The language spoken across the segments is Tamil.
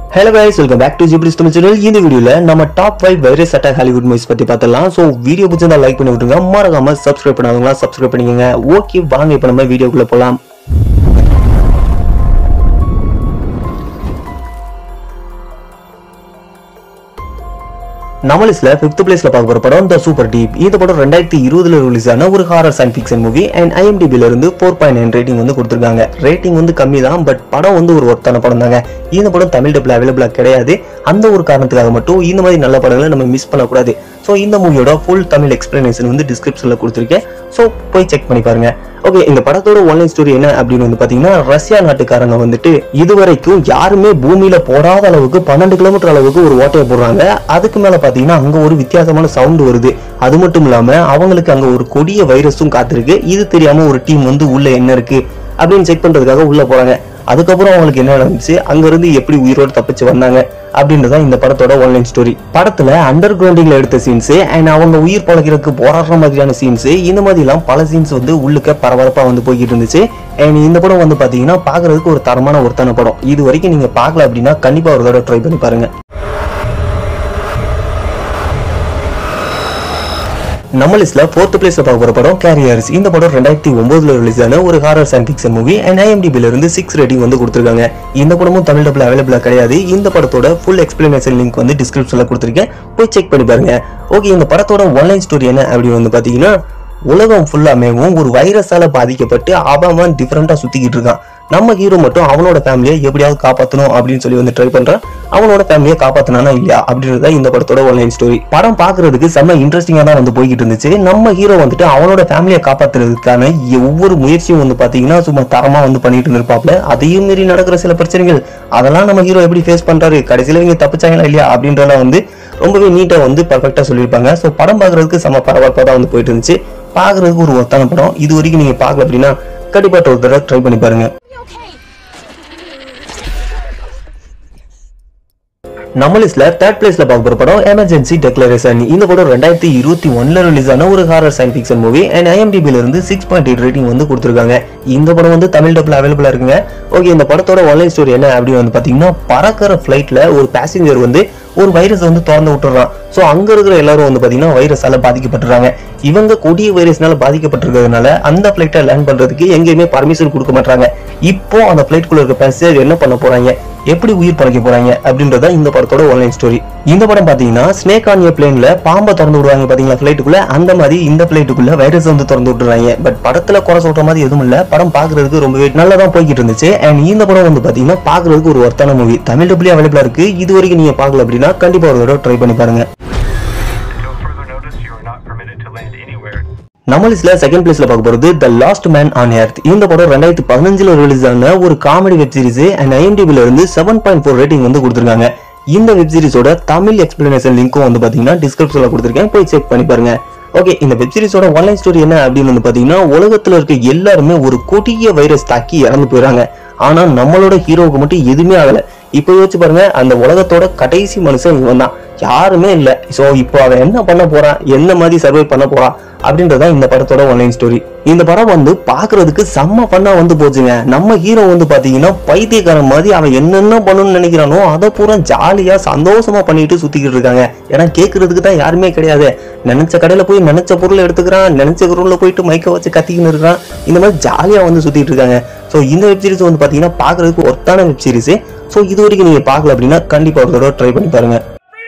Hello guys welcome back to ஜிப்ரிஸ் தமிழ் சேனல் இந்த வீடியோல நம்ம top five virus attack Hollywood movies பத்தி பார்த்தலாம் ஸோ வீடியோ பிடிச்சிருந்தா லைக் பண்ணி விட்டுருங்க மறக்காம சப்ஸ்கிரைப் பண்ணாதவங்களா சப்ஸ்கிரைப் பண்ணிக்கோங்க ஓகே வாங்க இப்போ நம்ம வீடியோக்குள்ள போலாம் நம்ம லிஸ்ட்ல ஃபிஃப்த் பிளேஸ்ல பார்க்க போற படம் த சூப்பர் டீப் இந்த படம் ரெண்டாயிரத்தி இருபதுல ரிலீஸ் ஆன ஒரு horror science fiction movie and ஐஎம்டிபில இருந்து ஃபோர் பாயிண்ட் நைன் ரேட்டிங் வந்து கொடுத்துருக்காங்க ரேட்டிங் வந்து கம்மி தான் பட் படம் வந்து ஒரு ஒர்த்தான படம் தாங்க இந்த படம் தமிழ் டப்ல அவைலபிளா கிடையாது அந்த ஒரு காரணத்துக்காக மட்டும் இந்த மாதிரி நல்ல படங்களை நம்ம மிஸ் பண்ணக்கூடாது ஸோ இந்த மூவியோட ஃபுல் தமிழ் எக்ஸ்பிளனேஷன் வந்து டிஸ்கிரிப்ஷன்ல கொடுத்துருக்கேன் ஸோ போய் செக் பண்ணி பாருங்க ஓகே இந்த படத்தோட ஒன்லைன் ஸ்டோரி என்ன அப்படின்னு வந்து பாத்தீங்கன்னா ரஷ்யா நாட்டுக்காரங்க வந்துட்டு இதுவரைக்கும் யாருமே பூமியில போடாத அளவுக்கு பன்னெண்டு கிலோமீட்டர் அளவுக்கு ஒரு ஓட்டையை போடுறாங்க அதுக்கு மேல பாத்தீங்கன்னா அங்க ஒரு வித்தியாசமான சவுண்ட் வருது அது மட்டும் இல்லாம அவங்களுக்கு அங்க ஒரு கொடிய வைரஸும் காத்திருக்கு இது தெரியாம ஒரு டீம் வந்து உள்ள என்ன இருக்கு அப்படின்னு செக் பண்றதுக்காக உள்ள போறாங்க அதுக்கப்புறம் அவங்களுக்கு என்ன நடந்துச்சு அங்க இருந்து எப்படி உயிரோடு தப்பிச்சு வந்தாங்க அப்படின்றதான் இந்த படத்தோட ஒன்லைன் ஸ்டோரி படத்துல அண்டர் கிரவுண்டிங்ல எடுத்த சீன்ஸ் அண்ட் அவங்க உயிர் பழகிறதுக்கு போராடுற மாதிரியான சீன்ஸ் இந்த மாதிரி எல்லாம் பல சீன்ஸ் வந்து உள்ளுக்க பரபரப்பா வந்து போய்கிட்டு இருந்துச்சு அண்ட் இந்த படம் வந்து பாத்தீங்கன்னா பாக்குறதுக்கு ஒரு தரமான ஒருத்தான படம் இது வரைக்கும் நீங்க பார்க்கல அப்படின்னா கண்டிப்பா ஒரு தடவை ட்ரை பண்ணி பாருங்க நம்ம லிஸ்ட்ல ஃபோர்த் பிளேஸ்ல பார்க்க போற படம் கேரியர்ஸ் இந்த படம் ரெண்டாயிரத்தி ஒன்பதுல ரிலீஸ் ஆன ஒரு horror science fiction movie and ஐஎம்டிபில இருந்து சிக்ஸ் ரேட்டிங் வந்து கொடுத்துருக்காங்க இந்த படமும் தமிழ் டப்ல அவைலபிளா கிடையாது இந்த படத்தோட ஃபுல் எக்ஸ்பிளனேஷன் லிங்க் வந்து டிஸ்கிரிப்ஷன்ல கொடுத்துருக்கேன் போய் செக் பண்ணி பாருங்க ஓகே இந்த படத்தோட ஒன்லைன் ஸ்டோரி என்ன அப்படின்னு வந்து பாத்தீங்கன்னா உலகம் ஃபுல்லாமேவும் ஒரு வைரஸால பாதிக்கப்பட்டு அவன் டிஃப்ரெண்டா சுத்திக்கிட்டு இருக்கான் நம்ம ஹீரோ மட்டும் அவனோட ஃபேமிலியை எப்படியாவது காப்பாற்றணும் அப்படின்னு சொல்லி வந்து ட்ரை பண்றான் அவனோட ஃபேமிலியை காப்பாத்தினானா இல்லையா அப்படின்றத இந்த படத்தோட ஒன்லைன் ஸ்டோரி படம் பாக்குறதுக்கு செம்ம இன்ட்ரெஸ்டிங்கா தான் வந்து போய்கிட்டு இருந்துச்சு நம்ம ஹீரோ வந்துட்டு அவனோட ஃபேமிலியை காப்பாத்துறதுக்கான ஒவ்வொரு முயற்சியும் வந்து பாத்தீங்கன்னா சும்மா தரமா வந்து பண்ணிட்டு இருப்பாப்ல அதையும் மீறி நடக்கிற சில பிரச்சனைகள் அதெல்லாம் நம்ம ஹீரோ எப்படி ஃபேஸ் பண்றாரு கடைசியில இவங்க தப்பிச்சாங்களா இல்லையா அப்படின்றத வந்து ரொம்பவே நீட்டா வந்து பர்ஃபெக்டா சொல்லியிருப்பாங்க ஸோ படம் பாக்குறதுக்கு செம்ம பரபரப்பா தான் வந்து போயிட்டு இருந்துச்சு பாக்குறதுக்கு ஒரு ஒத்தான படம் இது வரைக்கும் நீங்க பார்க்கல அப்படின்னா கண்டிப்பா ஒரு தடவை ட்ரை பண்ணி பாருங்க நம்ம லிஸ்ட்ல தேர்ட் பிளேஸ்ல பார்க்க போற படம் எமர்ஜென்சி டெக்ளரேஷன் இந்த படம் ரெண்டாயிரத்தி இருபத்தி ஒன்னுல ரிலீஸ் ஆன ஒரு horror science fiction movie and ஐஎம்டிபில இருந்து சிக்ஸ் பாயிண்ட் எயிட் ரேட்டிங் வந்து கொடுத்துருக்காங்க இந்த படம் வந்து தமிழ் டப்ல அவைலபிளா இருக்குங்க ஓகே இந்த படத்தோட ஒன்லைன் ஸ்டோரி என்ன அப்படின்னு வந்து பாத்தீங்கன்னா பறக்கிற ஃபிளைட்ல ஒரு பேசஞ்சர் வந்து ஒரு வைரஸ் வந்து திறந்து விட்டுறான் ஸோ அங்க இருக்கிற எல்லாரும் வந்து பாத்தீங்கன்னா வைரஸால பாதிக்கப்பட்டுறாங்க இவங்க கொடிய வைரஸ்னால பாதிக்கப்பட்டிருக்கிறதுனால அந்த ஃபிளைட்டை லேண்ட் பண்றதுக்கு எங்கேயுமே பர்மிஷன் கொடுக்க மாட்டாங்க இப்போ அந்த ஃபிளைட்குள்ள இருக்க பேசஞ்சர் என்ன பண்ண போறாங்க எப்படி உயிர் பழைக்க போறாங்க அப்படின்றத இந்த படத்தோட ஒன்லைன் ஸ்டோரி இந்த படம் பாத்தீங்கன்னா ஸ்னேக் ஆன் பிளேன்ல பாம்பை திறந்து விடுவாங்க பாத்தீங்களா ஃபிளைட்டுக்குள்ள அந்த மாதிரி இந்த ஃபிளைட்டுக்குள்ள வைரஸ் வந்து திறந்து விட்டுறாங்க பட் படத்துல குறை சொல்ற மாதிரி எதுவும் இல்ல படம் பாக்குறதுக்கு ரொம்பவே நல்லா தான் போய்கிட்டு இருந்துச்சு அண்ட் இந்த படம் வந்து பாத்தீங்கன்னா பாக்குறதுக்கு ஒரு ஒர்த்தான மூவி தமிழ் டப்லயே அவைலபிளா இருக்கு இது வரைக்கும் நீங்க பார்க்கல அப்படின்னா கண்டிப்பா ஒரு தடவை ட்ரை பண்ணி பாருங்க Until further notice, you are not permitted to land anywhere. நம்ம லிஸ்ட்ல செகண்ட் பிளேஸ்ல பார்க்க போறது the last man on earth இந்த படம் ரெண்டாயிரத்தி பதினஞ்சுல ரிலீஸ் ஆன ஒரு காமெடி வெப் சீரிஸ் அண்ட் ஐஎம்டிபில இருந்து செவன் பாயிண்ட் ஃபோர் ரேட்டிங் வந்து கொடுத்துருக்காங்க இந்த வெப் சீரிஸோட தமிழ் எக்ஸ்பிளனேஷன் லிங்க்கும் வந்து பாத்தீங்கன்னா டிஸ்கிரிப்ஷன்ல கொடுத்துருக்கேன் போய் செக் பண்ணி பாருங்க ஓகே இந்த வெப் சீரிஸோட ஒன்லைன் ஸ்டோரி என்ன அப்படின்னு வந்து பாத்தீங்கன்னா உலகத்துல இருக்க எல்லாருமே ஒரு கொடிய வைரஸ் தாக்கி இறந்து போயிடுறாங்க ஆனா நம்மளோட ஹீரோவுக்கு மட்டும் எதுவுமே ஆகல இப்போ யோசிச்சு பாருங்க அந்த உலகத்தோட கடைசி மனுஷன் இவன் தான் யாருமே இல்ல சோ இப்போ அவன் என்ன பண்ண போறான் என்ன மாதிரி சர்வை பண்ண போறான் அப்படின்றதான் இந்த படத்தோட ஒன்லைன் ஸ்டோரி இந்த படம் வந்து பாக்குறதுக்கு செம்ம பண்ணா வந்து போச்சுங்க நம்ம ஹீரோ வந்து பாத்தீங்கன்னா பைத்தியக்காரன் மாதிரி அவன் என்னென்ன பண்ணணும்னு நினைக்கிறானோ அதை பூரா ஜாலியா சந்தோஷமா பண்ணிட்டு சுத்திக்கிட்டு இருக்காங்க ஏன்னா கேட்கறதுக்கு தான் யாருமே கிடையாது நினைச்ச கடையில போய் நினைச்ச பொருளை எடுத்துக்கிறான் நினைச்ச பொருள்ல போயிட்டு மைக்க வச்சு கத்திக்கின்னு இருக்கான் இந்த மாதிரி ஜாலியா வந்து சுத்திட்டு இருக்காங்க ஸோ இந்த வெப் சீரிஸ் வந்து பாத்தீங்கன்னா பாக்குறதுக்கு ஒர்த்தான வெப் சீரிஸ் ஸோ இது வரைக்கும் நீங்க பார்க்கல அப்படின்னா கண்டிப்பா ஒரு தடவை ட்ரை பண்ணி பாருங்க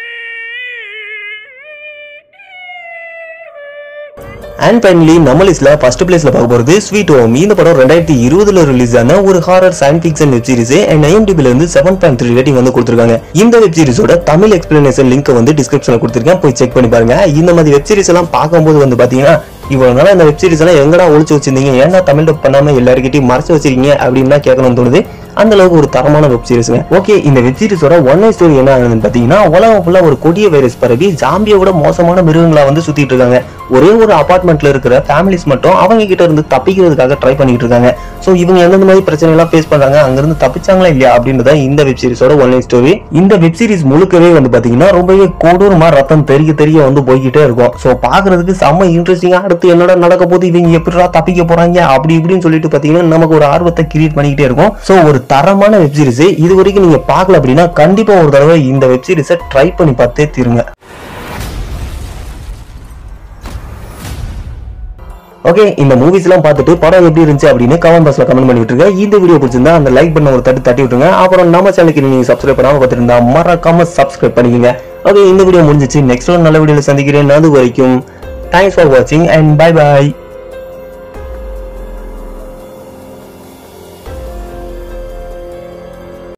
அண்ட் ஃபைனலி நம்ம லிஸ்ட்ல ஃபர்ஸ்ட் பிளேஸ்ல பார்க்க போறது ஸ்வீட் ஹோம் இந்த படம் ரெண்டாயிரத்தி இருபதுல ரிலீஸ் ஆன ஒரு horror science fiction web series and ஐஎம்டிபில இருந்து செவன் பாயிண்ட் த்ரீ ரேட்டிங் வந்து கொடுத்துருக்காங்க இந்த வெப் சீரிஸோட தமிழ் எக்ஸ்பிளனேஷன் லிங்க் வந்து டிஸ்கிரிப்ஷன்ல கொடுத்துருக்கேன் போய் செக் பண்ணி பாருங்க இந்த மாதிரி வெப் சீரிஸ் எல்லாம் பார்க்கும்போது வந்து பாத்தீங்கன்னா இவ்வளவு நாளா இந்த வெப் சீரிஸ் எல்லாம் எங்கடா ஒளிச்சு வச்சிருந்தீங்க ஏன்டா தமிழ் டப் பண்ணாம எல்லாருக்கிட்டையும் மறைச்சு வச்சிருக்கீங்க அப்படின்னு தான் கேட்கணும்னு தோணுது அந்த அளவுக்கு ஒரு தரமான வெப் சீரிஸ்ங்க ஓகே இந்த வெப் சீரிஸோட ஒன் ஸ்டோரி என்ன ஆகுதுன்னு பாத்தீங்கன்னா உலகம் ஃபுல்லா ஒரு கொடிய வைரஸ் பரவி ஜாம்பியை விட மோசமான மிருகங்களா வந்து சுத்திட்டு இருக்காங்க ஒரே ஒரு அபார்ட்மெண்ட்ல இருக்கிற ஃபேமிலிஸ் மட்டும் அவங்க கிட்ட இருந்து தப்பிக்கிறதுக்காக ட்ரை பண்ணிட்டு இருக்காங்க சோ இவங்க எந்தெந்த மாதிரி பிரச்சனை எல்லாம் ஃபேஸ் பண்றாங்க அங்க இருந்து தப்பிச்சாங்களா இல்லையா அப்படின்றத இந்த வெப் சீரிஸோட ஒன்லைன் ஸ்டோரி இந்த வெப் சீரிஸ் முழுக்கவே வந்து பாத்தீங்கன்னா ரொம்பவே கொடூரமா ரத்தம் தெரிய தெரிய வந்து போய்கிட்டே இருக்கும் சோ பாக்குறதுக்கு செம்ம இன்ட்ரெஸ்டிங்கா அடுத்து என்னடா நடக்க போது இவங்க எப்படிடா தப்பிக்க போறாங்க அப்படி இப்படின்னு சொல்லிட்டு பாத்தீங்கன்னா நமக்கு ஒரு ஆர்வத்தை கிரியேட் பண்ணிக்கிட்டே இருக்கும் சோ ஒரு தரமான வெப் சீரிஸ் இது வரைக்கும் நீங்க பார்க்கல அப்படின்னா கண்டிப்பா ஒரு தடவை இந்த வெப் சீரிஸை ட்ரை பண்ணி பார்த்தே தீருங்க ஓகே இந்த மூவிஸ் எல்லாம் பார்த்துட்டு படம் எப்படி இருந்துச்சு அப்படின்னு கமெண்ட் பாக்ஸ்ல கமெண்ட் பண்ணி விட்டுருங்க இந்த வீடியோ பிடிச்சிருந்தா அந்த லைக் பண்ண ஒரு தட்டு தட்டி விட்டுருங்க அப்புறம் நம்ம சேனலுக்கு நீங்க சப்ஸ்கிரைப் பண்ணாம பார்த்துருந்தா மறக்காம சப்ஸ்கிரைப் பண்ணிக்கோங்க ஓகே இந்த வீடியோ முடிஞ்சிச்சு நெக்ஸ்ட் ஒரு நல்ல வீடியோல சந்திக்கிறேன் அது வரைக்கும் தேங்க்ஸ் ஃபார் வாட்சிங் அண்ட் பை பாய்